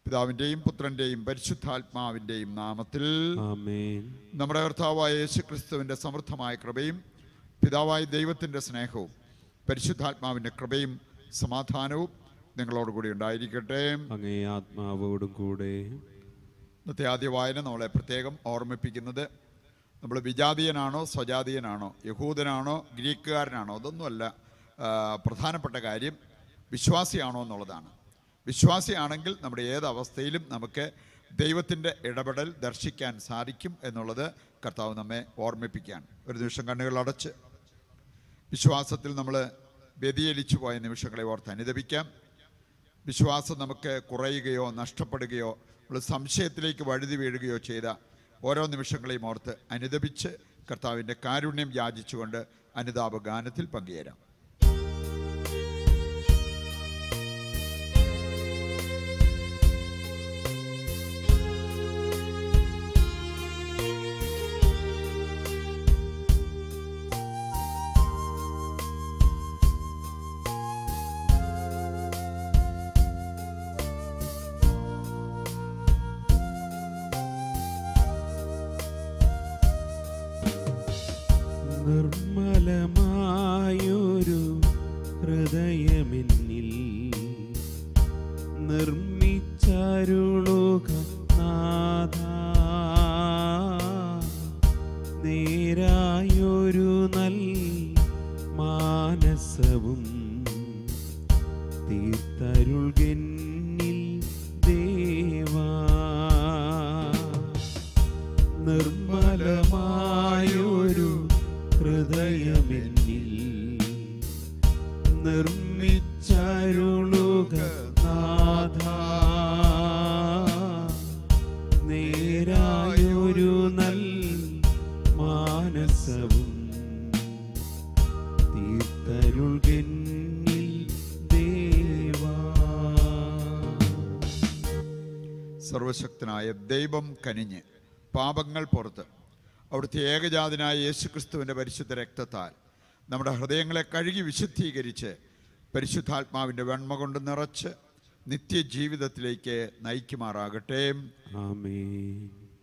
പിതാവിൻ്റെയും പുത്രൻ്റെയും പരിശുദ്ധാത്മാവിൻ്റെയും നാമത്തിൽ ആമേൻ നമ്മുടെ കർത്താവായ യേശു ക്രിസ്തുവിൻ്റെ സമൃദ്ധമായ കൃപയും പിതാവായ ദൈവത്തിൻ്റെ സ്നേഹവും പരിശുദ്ധാത്മാവിൻ്റെ കൃപയും സമാധാനവും നിങ്ങളോടുകൂടി ഉണ്ടായിരിക്കട്ടെ അങ്ങേ ആത്മാവോടും കൂടെ ഇന്നത്തെ ആദ്യ വായന നമ്മളെ പ്രത്യേകം ഓർമ്മിപ്പിക്കുന്നത് നമ്മൾ വിജാതീയനാണോ സ്വജാതീയനാണോ യഹൂദനാണോ ഗ്രീക്കുകാരനാണോ അതൊന്നുമല്ല ആ, പ്രധാനപ്പെട്ട കാര്യം വിശ്വാസിയാണോ എന്നുള്ളതാണ് വിശ്വാസിയാണെങ്കിൽ നമ്മുടെ ഏത് അവസ്ഥയിലും നമുക്ക് ദൈവത്തിൻ്റെ ഇടപെടൽ ദർശിക്കാൻ സാധിക്കും എന്നുള്ളത് കർത്താവ് നമ്മെ ഓർമ്മിപ്പിക്കുകയാണ് ഒരു നിമിഷം കണ്ണുകൾ അടച്ച് വിശ്വാസത്തിൽ നമ്മൾ വ്യതിചലിച്ചു പോയ നിമിഷങ്ങളെ ഓർത്ത് അനുദപിക്കാം വിശ്വാസം നമുക്ക് കുറയുകയോ നഷ്ടപ്പെടുകയോ നമ്മൾ സംശയത്തിലേക്ക് വഴുതി വീഴുകയോ ചെയ്ത ഓരോ നിമിഷങ്ങളെയും ഓർത്ത് അനുദപിച്ച് കർത്താവിൻ്റെ കാരുണ്യം യാചിച്ചുകൊണ്ട് അനുതാപ ഗാനത്തിൽ പങ്കുചേരാം നിർമ്മലമായൊരു ഹൃദയമെന്നിൽ നിർമ്മിച്ചരുളുക നാഥ നേരായൊരു നൽ മാനസവും തീർത്തരുൾകെന്നിൽ ദേവാ നിർമ്മലമായൊരു ഹൃദയമെന്നിൽ നിർമ്മിച്ചരുളുക നാഥ നേരായൊരു നൽ മാനസവും തീർത്തരുൾകെന്നിൽ ദേവാ സർവശക്തനായ ദൈവം കനിഞ്ഞ് പാപങ്ങൾ പുറത്ത് അവിടുത്തെ ഏകജാതനായ യേശുക്രിസ്തുവിൻ്റെ പരിശുദ്ധ രക്തത്താൽ നമ്മുടെ ഹൃദയങ്ങളെ കഴുകി വിശുദ്ധീകരിച്ച് പരിശുദ്ധാത്മാവിൻ്റെ വെണ്മ കൊണ്ട് നിറച്ച് നിത്യജീവിതത്തിലേക്ക് നയിക്കുമാറാകട്ടെ ആമേൻ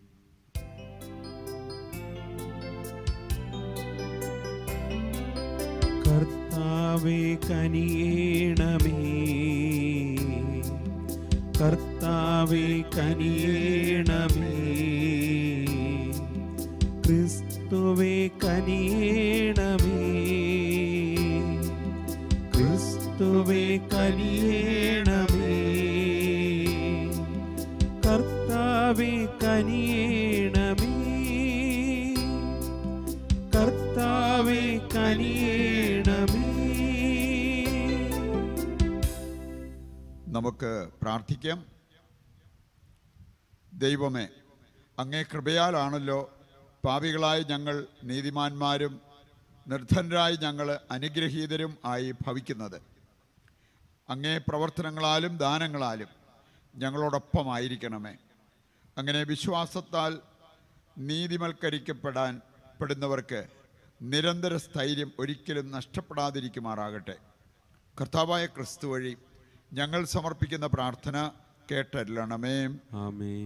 കർത്താവേ കനിയേണമേ കർത്താവേ കനിയേണമേ ക്രിസ്തുവേ കനിയേണമേ ക്രിസ്തുവേ കനിയേണമേ കർത്താവേ കനിയേണമേ കർത്താവേ കനിയേണമേ നമുക്ക് പ്രാർത്ഥിക്കാം ദൈവമേ അങ്ങേ കൃപയാലാണല്ലോ പാപികളായ ഞങ്ങൾ നീതിമാന്മാരും നിർധനരായി ഞങ്ങൾ അനുഗ്രഹീതരും ആയി ഭവിക്കുന്നത് അങ്ങേ പ്രവർത്തനങ്ങളാലും ദാനങ്ങളാലും ഞങ്ങളോടൊപ്പമായിരിക്കണമേ അങ്ങനെ വിശ്വാസത്താൽ നീതിമൽക്കരിക്കപ്പെടാൻ പെടുന്നവർക്ക് നിരന്തര സ്ഥൈര്യം ഒരിക്കലും നഷ്ടപ്പെടാതിരിക്കുമാറാകട്ടെ കർത്താവായ ക്രിസ്തു വഴി ഞങ്ങൾ സമർപ്പിക്കുന്ന പ്രാർത്ഥന കേട്ടല്ലണമേ ആമേൻ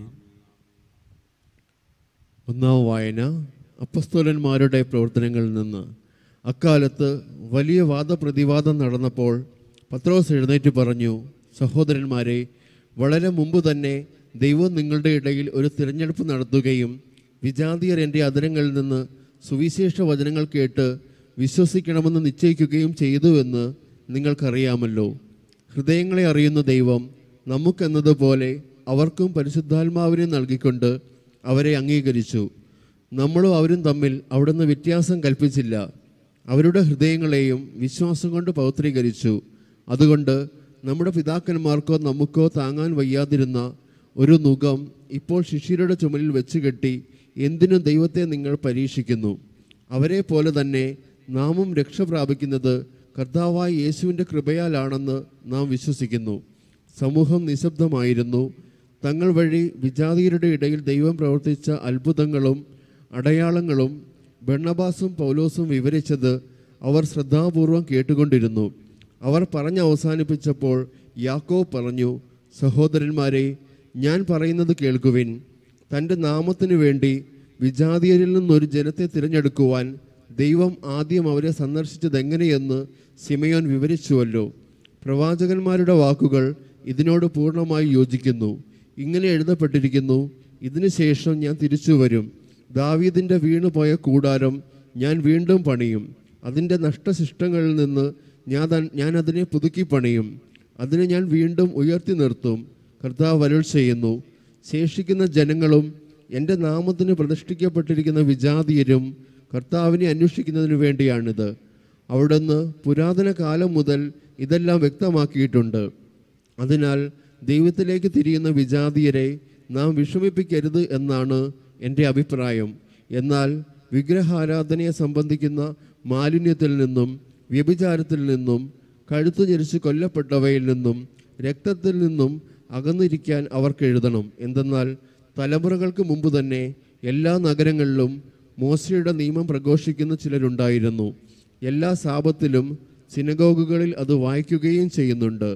ഒന്നാം വായന അപ്പസ്തോലന്മാരുടെ പ്രവർത്തനങ്ങളിൽ നിന്ന് അക്കാലത്ത് വലിയ വാദപ്രതിവാദം നടന്നപ്പോൾ പത്രോസ് എഴുന്നേറ്റ് പറഞ്ഞു സഹോദരന്മാരെ വളരെ മുമ്പ് തന്നെ ദൈവം നിങ്ങളുടെ ഇടയിൽ ഒരു തിരഞ്ഞെടുപ്പ് നടത്തുകയും വിജാതീയർ എൻ്റെ അതിരങ്ങളിൽ നിന്ന് സുവിശേഷ വചനങ്ങൾ കേട്ട് വിശ്വസിക്കണമെന്ന് നിശ്ചയിക്കുകയും ചെയ്തുവെന്ന് നിങ്ങൾക്കറിയാമല്ലോ ഹൃദയങ്ങളെ അറിയുന്ന ദൈവം നമുക്കെന്നതുപോലെ അവർക്കും പരിശുദ്ധാത്മാവിനെ നൽകിക്കൊണ്ട് അവരെ അംഗീകരിച്ചു നമ്മളും അവരും തമ്മിൽ അവിടുന്ന് വ്യത്യാസം കൽപ്പിച്ചില്ല അവരുടെ ഹൃദയങ്ങളെയും വിശ്വാസം കൊണ്ട് പൗത്രീകരിച്ചു അതുകൊണ്ട് നമ്മുടെ പിതാക്കന്മാർക്കോ നമുക്കോ താങ്ങാൻ വയ്യാതിരുന്ന ഒരു നുകം ഇപ്പോൾ ശിഷ്യരുടെ ചുമലിൽ വെച്ച് കെട്ടി എന്തിനു ദൈവത്തെ നിങ്ങൾ പരീക്ഷിക്കുന്നു അവരെ പോലെ തന്നെ നാമും രക്ഷ പ്രാപിക്കുന്നത് കർത്താവായ യേശുവിൻ്റെ കൃപയാലാണെന്ന് നാം വിശ്വസിക്കുന്നു സമൂഹം നിശബ്ദമായിരുന്നു തങ്ങൾ വഴി വിജാതീയരുടെ ഇടയിൽ ദൈവം പ്രവർത്തിച്ച അത്ഭുതങ്ങളും അടയാളങ്ങളും ബർണബാസും പൗലോസും വിവരിച്ചത് അവർ ശ്രദ്ധാപൂർവം കേട്ടുകൊണ്ടിരുന്നു അവർ പറഞ്ഞ് അവസാനിപ്പിച്ചപ്പോൾ യാക്കോബ് പറഞ്ഞു സഹോദരന്മാരെ ഞാൻ പറയുന്നത് കേൾക്കുവിൻ തൻ്റെ നാമത്തിനു വേണ്ടി വിജാതീയരിൽ നിന്നൊരു ജനത്തെ തിരഞ്ഞെടുക്കുവാൻ ദൈവം ആദ്യം അവരെ സന്ദർശിച്ചത് എങ്ങനെയെന്ന് സിമയോൻ വിവരിച്ചുവല്ലോ പ്രവാചകന്മാരുടെ വാക്കുകൾ ഇതിനോട് പൂർണ്ണമായി യോജിക്കുന്നു ഇങ്ങനെ എഴുതപ്പെട്ടിരിക്കുന്നു ഇതിനുശേഷം ഞാൻ തിരിച്ചു വരും ദാവീദിൻ്റെ വീണുപോയ കൂടാരം ഞാൻ വീണ്ടും പണിയും അതിൻ്റെ നഷ്ടശിഷ്ടങ്ങളിൽ നിന്ന് ഞാൻ തൻ- ഞാൻ അതിനെ പുതുക്കി പണിയും അതിനെ ഞാൻ വീണ്ടും ഉയർത്തി നിർത്തും കർത്താവ് അരുൾ ചെയ്യുന്നു ശേഷിക്കുന്ന ജനങ്ങളും എൻ്റെ നാമത്തിന് പ്രതിഷ്ഠിക്കപ്പെട്ടിരിക്കുന്ന വിജാതീയരും കർത്താവിനെ അന്വേഷിക്കുന്നതിന് വേണ്ടിയാണിത് അവിടുന്ന് പുരാതന കാലം മുതൽ ഇതെല്ലാം വ്യക്തമാക്കിയിട്ടുണ്ട് അതിനാൽ ദൈവത്തിലേക്ക് തിരിയുന്ന വിജാതീയരെ നാം വിഷമിപ്പിക്കരുത് എന്നാണ് എൻ്റെ അഭിപ്രായം എന്നാൽ വിഗ്രഹാരാധനയെ സംബന്ധിക്കുന്ന മാലിന്യത്തിൽ നിന്നും വ്യഭിചാരത്തിൽ നിന്നും കഴുത്തു ഞെരിച്ച് കൊല്ലപ്പെട്ടവയിൽ നിന്നും രക്തത്തിൽ നിന്നും അകന്നിരിക്കാൻ അവർക്ക് എഴുതണം എന്തെന്നാൽ തലമുറകൾക്ക് മുമ്പ് തന്നെ എല്ലാ നഗരങ്ങളിലും മോശയുടെ നിയമം പ്രഘോഷിക്കുന്ന ചിലരുണ്ടായിരുന്നു എല്ലാ സാപത്തിലും സിനഗോഗുകളിൽ അത് വായിക്കുകയും ചെയ്യുന്നുണ്ട്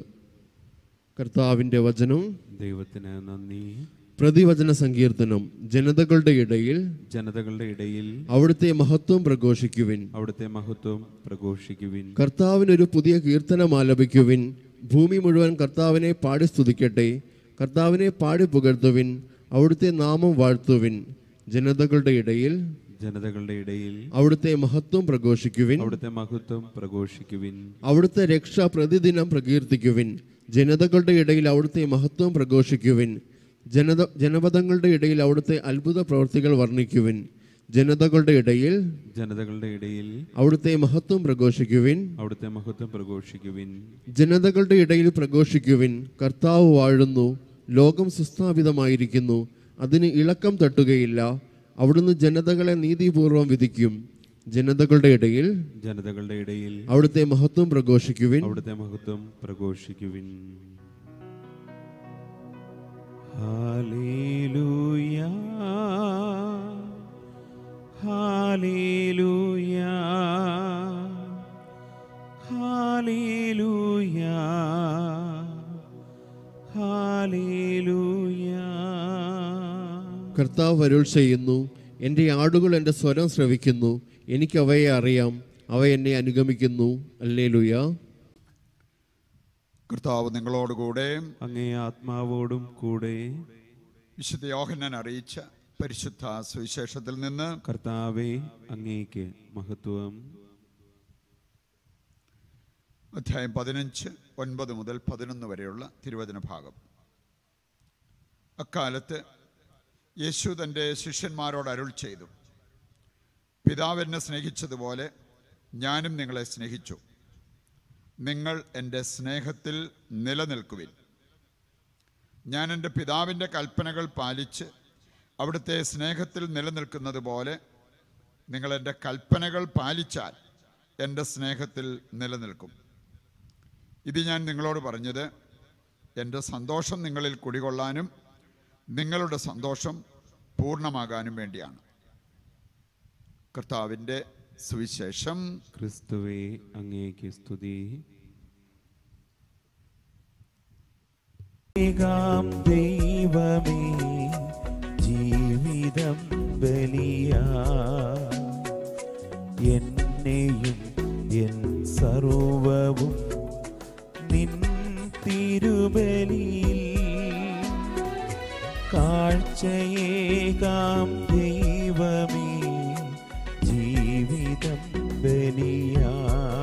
കർത്താവിൻ്റെ വചനം ദൈവത്തിന് നന്ദി പ്രതിവചന സങ്കീർത്തനം ജനതകളുടെ ഇടയിൽ ജനതകളുടെ ഇടയിൽ അവിടുത്തെ മഹത്വം പ്രഘോഷിക്കുവിൻ അവിടുത്തെ മഹത്വം പ്രഘോഷിക്കുവിൻ കർത്താവിനൊരു പുതിയ കീർത്തനം ആലപിക്കുവിൻ ഭൂമി മുഴുവൻ കർത്താവിനെ പാടി സ്തുതിക്കട്ടെ കർത്താവിനെ പാടി പുകഴ്ത്തുവിൻ അവിടുത്തെ നാമം വാഴ്ത്തുവിൻ ജനതകളുടെ ഇടയിൽ ജനതകളുടെ ഇടയിൽ അവിടുത്തെ മഹത്വം പ്രഘോഷിക്കുവിൻ അവിടുത്തെ മഹത്വം പ്രഘോഷിക്കുവിൻ അവിടുത്തെ രക്ഷ പ്രതിദിനം പ്രകീർത്തിക്കുവിൻ ജനതകളുടെ ഇടയിൽ അവിടുത്തെ മഹത്വം പ്രഘോഷിക്കുവിൻ ജനത ജനപദങ്ങളുടെ ഇടയിൽ അവിടുത്തെ അത്ഭുത പ്രവൃത്തികൾ വർണ്ണിക്കുവിൻ ജനതകളുടെ ഇടയിൽ ജനതകളുടെ ഇടയിൽ അവിടുത്തെ മഹത്വം പ്രഘോഷിക്കുവിൻ അവിടുത്തെ മഹത്വം പ്രഘോഷിക്കുവിൻ ജനതകളുടെ ഇടയിൽ പ്രഘോഷിക്കുവിൻ കർത്താവ് വാഴുന്നു ലോകം സുസ്ഥാപിതമായിരിക്കുന്നു അതിന് ഇളക്കം തട്ടുകയില്ല അവിടുന്ന് ജനതകളെ നീതിപൂർവം വിധിക്കും ജനതകളുടെ ഇടയിൽ ജനതകളുടെ ഇടയിൽ അവിടുത്തെ മഹത്വം പ്രഘോഷിക്കുവിൻ അവിടുത്തെ മഹത്വം പ്രഘോഷിക്കുവിൻ ഹാലേലൂയ ഹാലേലൂയ ഹാലേലൂയ ഹാലേലൂയ കർത്താവ് അരുൾ ചെയ്യുന്നു എൻ്റെ ആടുകൾ എൻ്റെ സ്വരം ശ്രവിക്കുന്നു എനിക്ക് അവയെ അറിയാം അവ എന്നെ അനുഗമിക്കുന്നു അല്ലേലുയ കർത്താവ് നിങ്ങളോടുകൂടെ അങ്ങേ ആത്മാവോടും കൂടെ വിശുദ്ധ യോഹന്നാൻ അറിയിച്ച പരിശുദ്ധ സുവിശേഷത്തിൽ നിന്ന് കർത്താവെ അങ്ങേക്ക് മഹത്വം അധ്യായം പതിനഞ്ച് ഒൻപത് മുതൽ പതിനൊന്ന് വരെയുള്ള തിരുവചന ഭാഗം അക്കാലത്ത് യേശു തൻ്റെ ശിഷ്യന്മാരോട് അരുൾ ചെയ്തു പിതാവ് എന്നെ സ്നേഹിച്ചതുപോലെ ഞാനും നിങ്ങളെ സ്നേഹിച്ചു നിങ്ങൾ എൻ്റെ സ്നേഹത്തിൽ നിലനിൽക്കുവിൻ ഞാൻ എൻ്റെ പിതാവിൻ്റെ കൽപ്പനകൾ പാലിച്ച് അവിടുത്തെ സ്നേഹത്തിൽ നിലനിൽക്കുന്നത് പോലെ നിങ്ങൾ എൻ്റെ കൽപ്പനകൾ പാലിച്ചാൽ എൻ്റെ സ്നേഹത്തിൽ നിലനിൽക്കും ഇത് ഞാൻ നിങ്ങളോട് പറഞ്ഞത് എൻ്റെ സന്തോഷം നിങ്ങളിൽ കുടികൊള്ളാനും നിങ്ങളുടെ സന്തോഷം പൂർണ്ണമാകാനും വേണ്ടിയാണ് കർത്താവിൻ്റെ സുവിശേഷം ക്രിസ്തുവേ അങ്ങേക്ക് സ്തുതി ഏകാം ദൈവമേ ജീവിതം ബലിയാ എന്നെയും എൻ സർവവും നിൻ തിരുബലിയിൽ കാഴ്ചയേകാം ദൈവമേ ജീവിതം ബലിയാ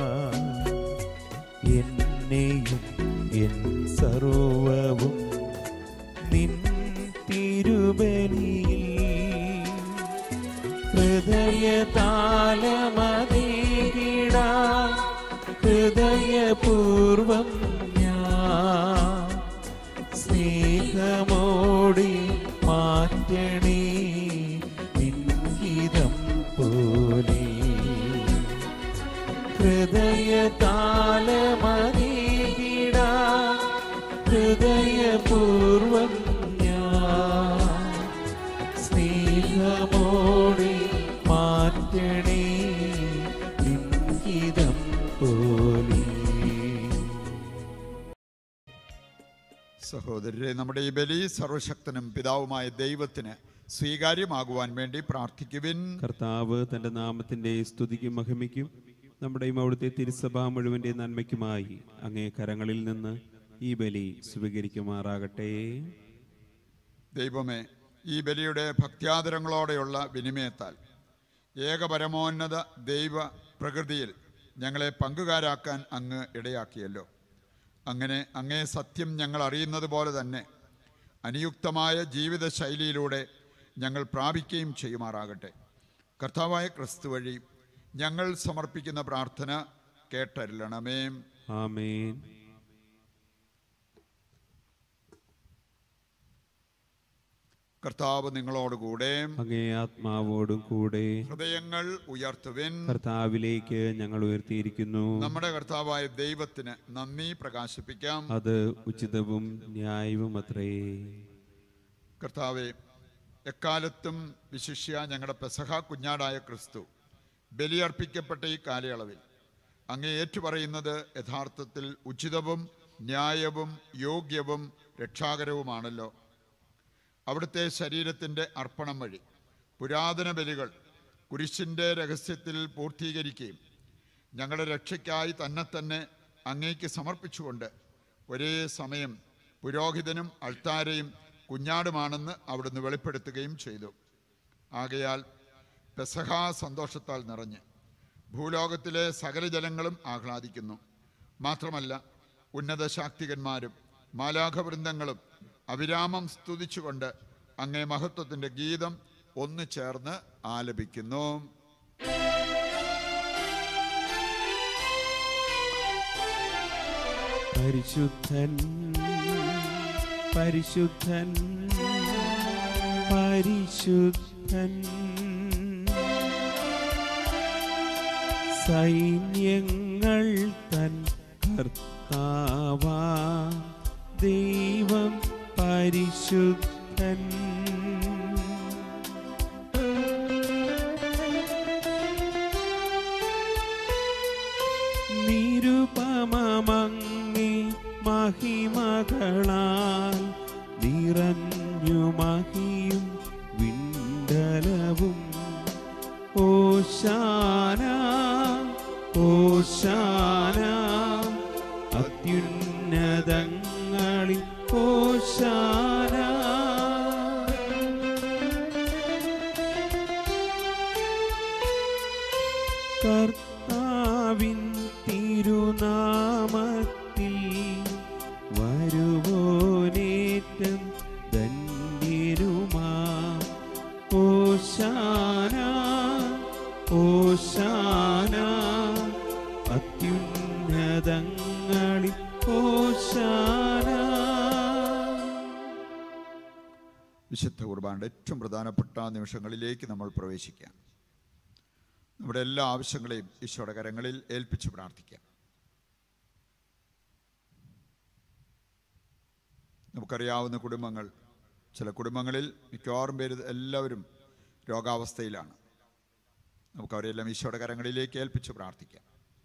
എന്നെയും എൻ സർവവും നിൻ തിരുബലിയിൽ ഹൃദയ താലമതീകിടാ ഹൃദയപൂർവം ഞാൻ സ്നേഹമോടി മാറ്റണേ നിൻഹിതം പോലെ ഹൃദയ താലമതീകിടാ ഹൃദയപൂർവം ഞാൻ സ്നേഹമോടെ മാറ്റണേ നിൻഹിതം പോലെ സഹോദരരെ നമ്മുടെ ഈ ബലി സർവശക്തനും പിതാവുമായ ദൈവത്തിന് സ്വീകാര്യമാകുവാൻ വേണ്ടി പ്രാർത്ഥിക്കുവിൻ കർത്താവ് തന്റെ നാമത്തിന്റെ സ്തുതിക്കും മഹിമയ്ക്കും നമ്മുടെയും അവിടുത്തെ തിരുസഭ മുഴുവന്റെ നന്മയ്ക്കുമായി അങ്ങേ കരങ്ങളിൽ നിന്ന് ഈ ബലി സ്വീകരിക്കുമാറാകട്ടെ ദൈവമേ ഈ ബലിയുടെ ഭക്ത്യാദരങ്ങളോടെയുള്ള വിനിമയത്താൽ ഏകപരമോന്നത ദൈവ പ്രകൃതിയിൽ ഞങ്ങളെ പങ്കുകാരാക്കാൻ അങ്ങ് ഇടയാക്കിയല്ലോ അങ്ങനെ അങ്ങേ സത്യം ഞങ്ങൾ അറിയുന്നത് പോലെ തന്നെ അനുയുക്തമായ ജീവിത ശൈലിയിലൂടെ ഞങ്ങൾ പ്രാപിക്കുകയും ചെയ്യുമാറാകട്ടെ കർത്താവായ ക്രിസ്തു വഴി ഞങ്ങൾ സമർപ്പിക്കുന്ന പ്രാർത്ഥന കേട്ടരുളണമേ ആമേൻ കർത്താവ് നിങ്ങളോടുകൂടെ അങ്ങേ ആത്മാവോടും കൂടെ ഹൃദയങ്ങൾ ഉയർത്തുവിൻ കർത്താവിലേക്ക് ഞങ്ങൾ ഉയർത്തിയിരിക്കുന്നു നമ്മുടെ കർത്താവായ ദൈവത്തിന് നന്ദി പ്രകാശിപ്പിക്കാം അത് ഉചിതവും ന്യായവും അത്രേ കർത്താവെ എക്കാലത്തും വിശിഷ്യ ഞങ്ങളുടെ പെസഹ കുഞ്ഞാടായ ക്രിസ്തു ബലിയർപ്പിക്കപ്പെട്ട ഈ കാലയളവിൽ അങ്ങേ ഏറ്റുപറയുന്നത് യഥാർത്ഥത്തിൽ ഉചിതവും ന്യായവും യോഗ്യവും രക്ഷാകരവുമാണല്ലോ അവിടുത്തെ ശരീരത്തിൻ്റെ അർപ്പണം വഴി പുരാതന ബലികൾ കുരിശിൻ്റെ രഹസ്യത്തിൽ പൂർത്തീകരിക്കുകയും ഞങ്ങളുടെ രക്ഷയ്ക്കായി തന്നെ തന്നെ അങ്ങേക്ക് സമർപ്പിച്ചുകൊണ്ട് ഒരേ സമയം പുരോഹിതനും അൾത്താരയും കുഞ്ഞാടുമാണെന്ന് അവിടുന്ന് വെളിപ്പെടുത്തുകയും ചെയ്തു ആകയാൽ പെസഹ സന്തോഷത്താൽ നിറഞ്ഞ് ഭൂലോകത്തിലെ സകല ജനങ്ങളും ആഹ്ലാദിക്കുന്നു മാത്രമല്ല ഉന്നത ശാക്തികന്മാരും മാലാഖവൃന്ദങ്ങളും അവിരാമം സ്തുതിച്ചുകൊണ്ട് അങ്ങേ മഹത്വത്തിൻ്റെ ഗീതം ഒന്ന് ചേർന്ന് ആലപിക്കുന്നു പരിശുദ്ധൻ പരിശുദ്ധൻ പരിശുദ്ധൻ സൈന്യങ്ങൾ തൻ കർത്താവാ ദൈവം പരിശുദ്ധൻ നിരുപമങ്ങി മഹിമകളാൽ നിറഞ്ഞു മഹിയും വിണ്ടലവും ഓശാന ഓശാന അത്യുന്നതങ്ങളിൽ ഓശാന കർത്താവിൻ തിരുനാമത്തിൽ വരുവോനേറ്റം ധന്യരുമാ ഓശാന ഓശാന അത്യുന്നതങ്ങളിൽ ഓശാന വിശുദ്ധ കുർബാനയുടെ ഏറ്റവും പ്രധാനപ്പെട്ട നിമിഷങ്ങളിലേക്ക് നമ്മൾ പ്രവേശിക്കാം നമ്മുടെ എല്ലാ ആവശ്യങ്ങളെയും ഈശോയുടെ കരങ്ങളിൽ ഏൽപ്പിച്ച് പ്രാർത്ഥിക്കാം നമുക്കറിയാവുന്ന കുടുംബങ്ങൾ ചില കുടുംബങ്ങളിൽ മിക്കവാറും പേര് എല്ലാവരും രോഗാവസ്ഥയിലാണ് നമുക്കവരെല്ലാം ഈശോയുടെ കരങ്ങളിലേക്ക് ഏൽപ്പിച്ച് പ്രാർത്ഥിക്കാം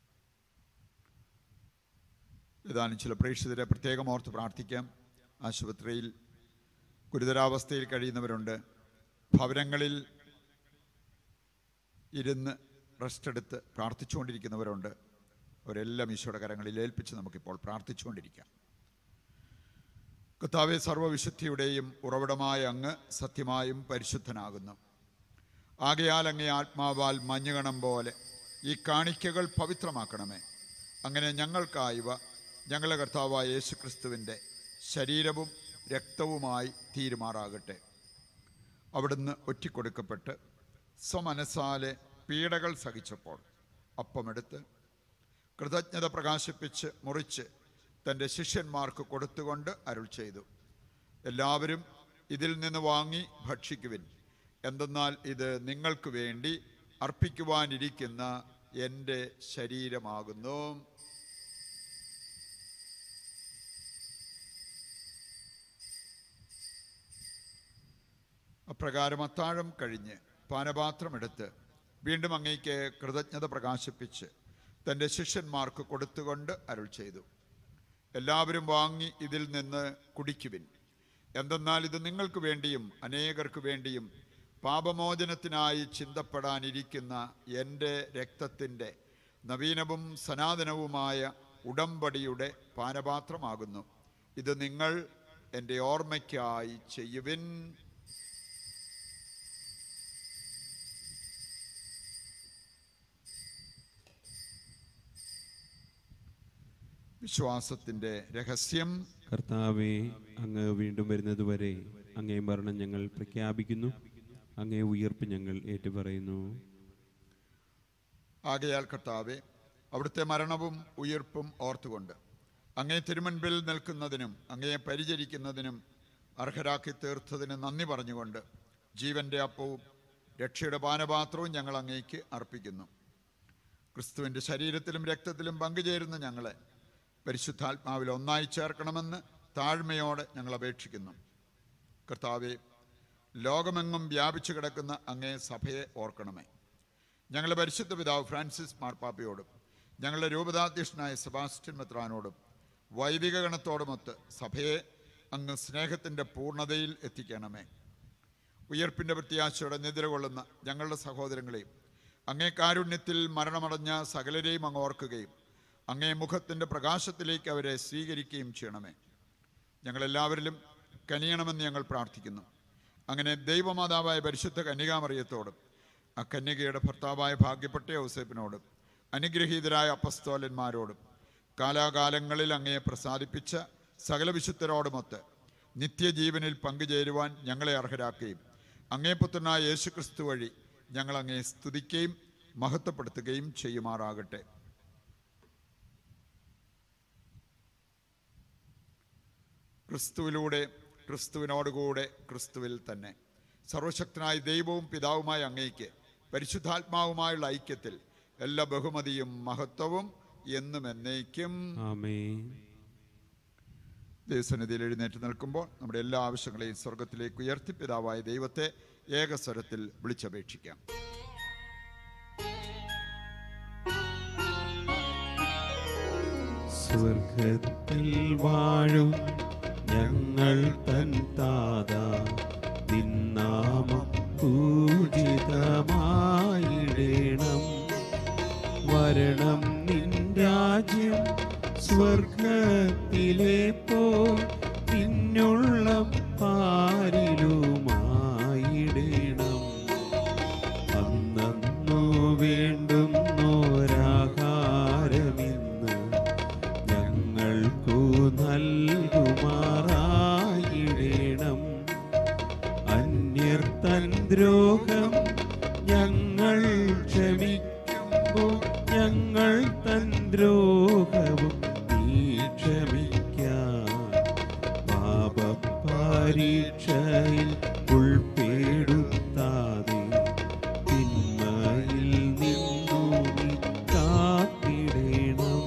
ഏതാനും ചില പ്രേക്ഷിതരെ പ്രത്യേകം ഓർത്ത് പ്രാർത്ഥിക്കാം ആശുപത്രിയിൽ ഗുരുതരാവസ്ഥയിൽ കഴിയുന്നവരുണ്ട് ഭവനങ്ങളിൽ ഇരുന്ന് റെസ്റ്റ് എടുത്ത് പ്രാർത്ഥിച്ചുകൊണ്ടിരിക്കുന്നവരുണ്ട് അവരെല്ലാം ഈശോയുടെ കരങ്ങളിൽ ഏൽപ്പിച്ച് നമുക്കിപ്പോൾ പ്രാർത്ഥിച്ചുകൊണ്ടിരിക്കാം കർത്താവെ സർവവിശുദ്ധിയുടെയും ഉറവിടമായ അങ്ങ് സത്യമായും പരിശുദ്ധനാകുന്നു ആകയാൽ അങ്ങേ ആത്മാവാൽ മഞ്ഞുകണം പോലെ ഈ കാണിക്കകൾ പവിത്രമാക്കണമേ അങ്ങനെ ഞങ്ങൾക്കായവ ഞങ്ങളുടെ കർത്താവായ യേശു ക്രിസ്തുവിൻ്റെ ശരീരവും രക്തവുമായി തീരുമാറാകട്ടെ അവിടുന്ന് ഒറ്റിക്കൊടുക്കപ്പെട്ട് സ്വമനസാലെ പീഡകൾ സഹിച്ചപ്പോൾ അപ്പമെടുത്ത് കൃതജ്ഞത പ്രകാശിപ്പിച്ച് മുറിച്ച് തൻ്റെ ശിഷ്യന്മാർക്ക് കൊടുത്തുകൊണ്ട് അരുൾ ചെയ്തു എല്ലാവരും ഇതിൽ നിന്ന് വാങ്ങി ഭക്ഷിക്കുവിൻ എന്തെന്നാൽ ഇത് നിങ്ങൾക്ക് വേണ്ടി അർപ്പിക്കുവാനിരിക്കുന്ന എൻ്റെ ശരീരമാകുന്നു അപ്രകാരം അത്താഴം കഴിഞ്ഞ് പാനപാത്രമെടുത്ത് വീണ്ടും അങ്ങേക്ക് കൃതജ്ഞത പ്രകാശിപ്പിച്ച് തൻ്റെ ശിഷ്യന്മാർക്ക് കൊടുത്തുകൊണ്ട് അരുൾ ചെയ്തു എല്ലാവരും വാങ്ങി ഇതിൽ നിന്ന് കുടിക്കുവിൻ എന്തെന്നാൽ ഇത് നിങ്ങൾക്ക് വേണ്ടിയും അനേകർക്ക് വേണ്ടിയും പാപമോചനത്തിനായി ചിന്തപ്പെടാനിരിക്കുന്ന എൻ്റെ രക്തത്തിൻ്റെ നവീനവും സനാതനവുമായ ഉടമ്പടിയുടെ പാനപാത്രമാകുന്നു ഇത് നിങ്ങൾ എൻ്റെ ഓർമ്മയ്ക്കായി ചെയ്യുവിൻ വിശ്വാസത്തിൻ്റെ രഹസ്യം കർത്താവെ അങ്ങ് വീണ്ടും വരുന്നതുവരെ അങ്ങേ മരണം ഞങ്ങൾ പ്രഖ്യാപിക്കുന്നു അങ്ങേ ഉയർപ്പ് ഞങ്ങൾ ഏറ്റുപറയുന്നു ആകയാൽ കർത്താവെ അവിടുത്തെ മരണവും ഉയിർപ്പും ഓർത്തുകൊണ്ട് അങ്ങേ തിരുമുൻപിൽ നിൽക്കുന്നതിനും അങ്ങയെ പരിചരിക്കുന്നതിനും അർഹരാക്കി തീർത്തതിന് നന്ദി പറഞ്ഞുകൊണ്ട് ജീവന്റെ അപ്പവും രക്ഷയുടെ പാനപാത്രവും ഞങ്ങൾ അങ്ങേക്ക് അർപ്പിക്കുന്നു ക്രിസ്തുവിൻ്റെ ശരീരത്തിലും രക്തത്തിലും പങ്കുചേരുന്ന ഞങ്ങളെ പരിശുദ്ധാത്മാവിൽ ഒന്നായി ചേർക്കണമെന്ന് താഴ്മയോടെ ഞങ്ങൾ അപേക്ഷിക്കുന്നു കർത്താവെ ലോകമെങ്ങും വ്യാപിച്ചു കിടക്കുന്ന അങ്ങേ സഭയെ ഓർക്കണമേ ഞങ്ങളുടെ പരിശുദ്ധ പിതാവ് ഫ്രാൻസിസ് മാർപ്പാപ്പയോടും ഞങ്ങളുടെ രൂപതാധ്യക്ഷനായ സെബാസ്റ്റ്യൻ മെത്രാനോടും വൈദിക ഗണത്തോടുമൊത്ത് സഭയെ അങ്ങ് സ്നേഹത്തിൻ്റെ പൂർണ്ണതയിൽ എത്തിക്കണമേ ഉയർപ്പിൻ്റെ പ്രത്യാശയോടെ നിദ്രകൊള്ളുന്ന ഞങ്ങളുടെ സഹോദരങ്ങളെയും അങ്ങേ കാരുണ്യത്തിൽ മരണമടഞ്ഞ സകലരെയും അങ്ങ് ഓർക്കുകയും അങ്ങേ മുഖത്തിൻ്റെ പ്രകാശത്തിലേക്ക് അവരെ സ്വീകരിക്കുകയും ചെയ്യണമേ ഞങ്ങളെല്ലാവരിലും കനിയണമെന്ന് ഞങ്ങൾ പ്രാർത്ഥിക്കുന്നു അങ്ങനെ ദൈവമാതാവായ പരിശുദ്ധ കന്യകാമറിയത്തോടും ആ കന്യകയുടെ ഭർത്താവായ ഭാഗ്യപ്പെട്ട ഔസേപ്പിനോടും അനുഗ്രഹീതരായ അപ്പസ്തോലന്മാരോടും കാലാകാലങ്ങളിൽ അങ്ങയെ പ്രസാദിപ്പിച്ച സകല വിശുദ്ധരോടുമൊത്ത് നിത്യജീവനിൽ പങ്കുചേരുവാൻ ഞങ്ങളെ അർഹരാക്കുകയും അങ്ങേ പുത്രനായ യേശുക്രിസ്തു വഴി ഞങ്ങൾ അങ്ങയെ സ്തുതിക്കുകയും മഹത്വപ്പെടുത്തുകയും ചെയ്യുമാറാകട്ടെ ക്രിസ്തുവിലൂടെ ക്രിസ്തുവിനോടുകൂടെ ക്രിസ്തുവിൽ തന്നെ സർവശക്തനായ ദൈവവും പിതാവുമായ അങ്ങയ്ക്ക് പരിശുദ്ധാത്മാവുമായുള്ള ഐക്യത്തിൽ എല്ലാ ബഹുമതിയും മഹത്വവും എന്നും എന്നേക്കും ആമേൻ ദൈവസന്നിധിയിൽ എഴുന്നേറ്റ് നിൽക്കുമ്പോൾ നമ്മുടെ എല്ലാ ആവശ്യങ്ങളെയും സ്വർഗത്തിലേക്ക് ഉയർത്തി പിതാവായ ദൈവത്തെ ഏകസ്വരത്തിൽ വിളിച്ചപേക്ഷിക്കാം സ്വർഗത്തിൽ വാഴും ഞങ്ങൾ തൻ താത നിന്നാമം പൂജിതമായിടേണം വരണം നിൻ രാജ്യം സ്വർഗത്തിലെ പോ പിന്നുള്ള പാരിലുമായിടേണം അന്നു വേണ്ടുന്നോരാഹാരമിന്ന് ഞങ്ങൾക്കു നൽകുമാറായിടേണം അന്യർ തൻ ദ്രോഹം ഞങ്ങൾ ക്ഷമിക്കുമ്പോൾ ഞങ്ങൾ തൻ ദ്രോഹവും നീ ക്ഷമിക്കാം പാപപരീക്ഷയിൽ ഉൾപ്പെടുത്താതെ തിന്മയിൽ നിന്നു നീ കാത്തിടേണം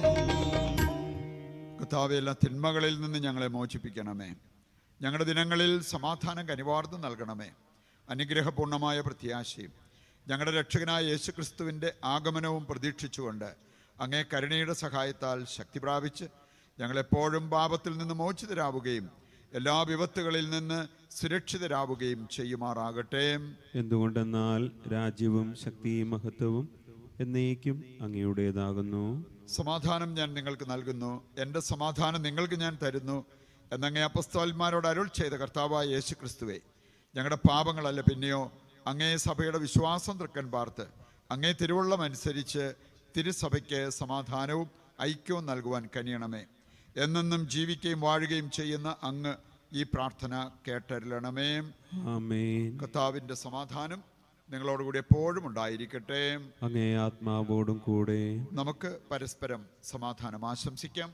കർത്താവെ എല്ലാ തിന്മകളിൽ നിന്ന് ഞങ്ങളെ മോചിപ്പിക്കണമേ ഞങ്ങളുടെ ദിനങ്ങളിൽ സമാധാനം കനിവാർന്ന് നൽകണമേ അനുഗ്രഹപൂർണമായ പ്രത്യാശയും ഞങ്ങളുടെ രക്ഷകനായ യേശുക്രിസ്തുവിൻ്റെ ആഗമനവും പ്രതീക്ഷിച്ചുകൊണ്ട് അങ്ങേ കരുണയുടെ സഹായത്താൽ ശക്തി പ്രാപിച്ച് ഞങ്ങളെപ്പോഴും പാപത്തിൽ നിന്ന് മോചിതരാവുകയും എല്ലാ വിപത്തുകളിൽ നിന്ന് സുരക്ഷിതരാവുകയും ചെയ്യുമാറാകട്ടെ എന്തുകൊണ്ടെന്നാൽ രാജ്യവും ശക്തിയും മഹത്വവും എന്നേക്കും അങ്ങയുടേതാകുന്നു സമാധാനം ഞാൻ നിങ്ങൾക്ക് നൽകുന്നു എൻ്റെ സമാധാനം നിങ്ങൾക്ക് ഞാൻ തരുന്നു എന്നങ്ങേ അപ്പസ്തോന്മാരോട് അരുൾ ചെയ്ത കർത്താവായ യേശു ക്രിസ്തുവേ ഞങ്ങളുടെ പാപങ്ങളല്ല പിന്നെയോ അങ്ങേ സഭയുടെ വിശ്വാസം തൃക്കൻ പാർത്ത് അങ്ങേ തിരുവള്ളം അനുസരിച്ച് തിരുസഭയ്ക്ക് സമാധാനവും ഐക്യവും നൽകുവാൻ കനിയണമേ എന്നെന്നും ജീവിക്കുകയും വാഴുകയും ചെയ്യുന്ന അങ്ങ് ഈ പ്രാർത്ഥന കേട്ടരുളണമേ ആമേൻ കർത്താവിൻ്റെ സമാധാനം നിങ്ങളോടുകൂടി എപ്പോഴും ഉണ്ടായിരിക്കട്ടെ അങ്ങേ ആത്മാവോടും കൂടെ നമുക്ക് പരസ്പരം സമാധാനം ആശംസിക്കാം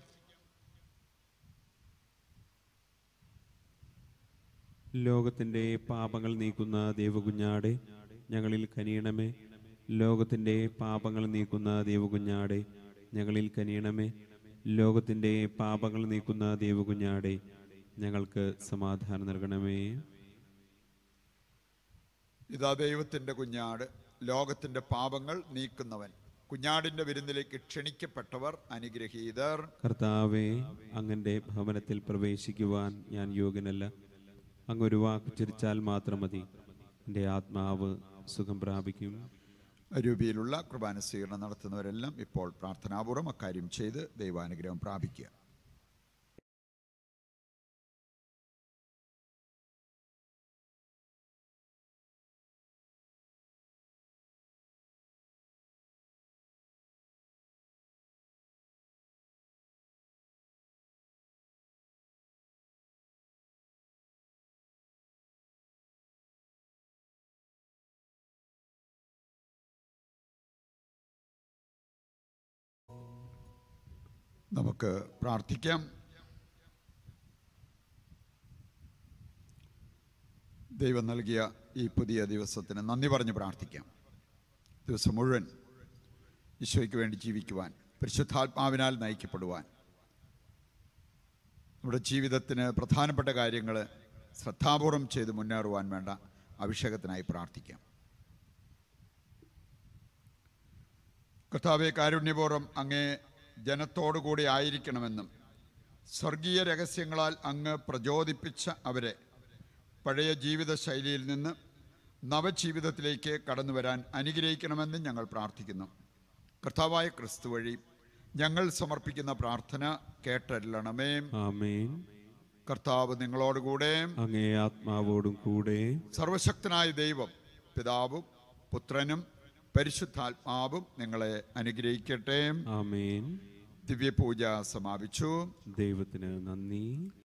ലോകത്തിന്റെ പാപങ്ങൾ നീക്കുന്ന ദേവകുഞ്ഞാടെ ഞങ്ങളിൽ കനിയണമേ ലോകത്തിന്റെ പാപങ്ങൾ നീക്കുന്ന ദേവകുഞ്ഞാടെ ഞങ്ങളിൽ കനിയണമേ ലോകത്തിന്റെ പാപങ്ങൾ നീക്കുന്ന ദേവകുഞ്ഞാടെ ഞങ്ങൾക്ക് സമാധാനം നൽകണമേ ഇതാ ദൈവത്തിൻ്റെ കുഞ്ഞാട് ലോകത്തിൻ്റെ പാപങ്ങൾ നീക്കുന്നവൻ കുഞ്ഞാടിൻ്റെ വിരുന്നിലേക്ക് ക്ഷണിക്കപ്പെട്ടവർ അനുഗ്രഹീതർ കർത്താവെ അങ്ങന്റെ ഭവനത്തിൽ പ്രവേശിക്കുവാൻ ഞാൻ യോഗ്യനല്ല അങ്ങ് ഒരു വാക്ക് ചിരിച്ചാൽ മാത്രം മതി എൻ്റെ ആത്മാവ് സുഖം പ്രാപിക്കും രൂപയിലുള്ള കുർബാന സ്വീകരണം നടത്തുന്നവരെല്ലാം ഇപ്പോൾ പ്രാർത്ഥനാപൂർവ്വം അക്കാര്യം ചെയ്ത് ദൈവാനുഗ്രഹം പ്രാപിക്കുക നമുക്ക് പ്രാർത്ഥിക്കാം ദൈവം നൽകിയ ഈ പുതിയ ദിവസത്തിന് നന്ദി പറഞ്ഞ് പ്രാർത്ഥിക്കാം ദിവസം മുഴുവൻ ഈശോയ്ക്ക് വേണ്ടി ജീവിക്കുവാൻ പരിശുദ്ധാത്മാവിനാൽ നയിക്കപ്പെടുവാൻ നമ്മുടെ ജീവിതത്തിന് പ്രധാനപ്പെട്ട കാര്യങ്ങൾ ശ്രദ്ധാപൂർവം ചെയ്ത് മുന്നേറുവാൻ വേണ്ട അഭിഷേകത്തിനായി പ്രാർത്ഥിക്കാം കർത്താവെ കാരുണ്യപൂർവ്വം അങ്ങേ ജനത്തോടുകൂടി ആയിരിക്കണമെന്നും സ്വർഗീയ രഹസ്യങ്ങളാൽ അങ്ങ് പ്രചോദിപ്പിച്ച അവരെ പഴയ ജീവിത ശൈലിയിൽ നിന്ന് നവജീവിതത്തിലേക്ക് കടന്നു വരാൻ അനുഗ്രഹിക്കണമെന്നും ഞങ്ങൾ പ്രാർത്ഥിക്കുന്നു കർത്താവായ ക്രിസ്തു വഴി ഞങ്ങൾ സമർപ്പിക്കുന്ന പ്രാർത്ഥന കേട്ടല്ലണമേ ആമേൻ കർത്താവ് നിങ്ങളോടുകൂടെ അങ്ങേ ആത്മാവോടും കൂടെ സർവശക്തനായ ദൈവം പിതാവും പുത്രനും പരിശുദ്ധാത്മാവും നിങ്ങളെ അനുഗ്രഹിക്കട്ടെ ആമേൻ ദിവ്യപൂജ സമാപിച്ചു ദൈവത്തിന് നന്ദി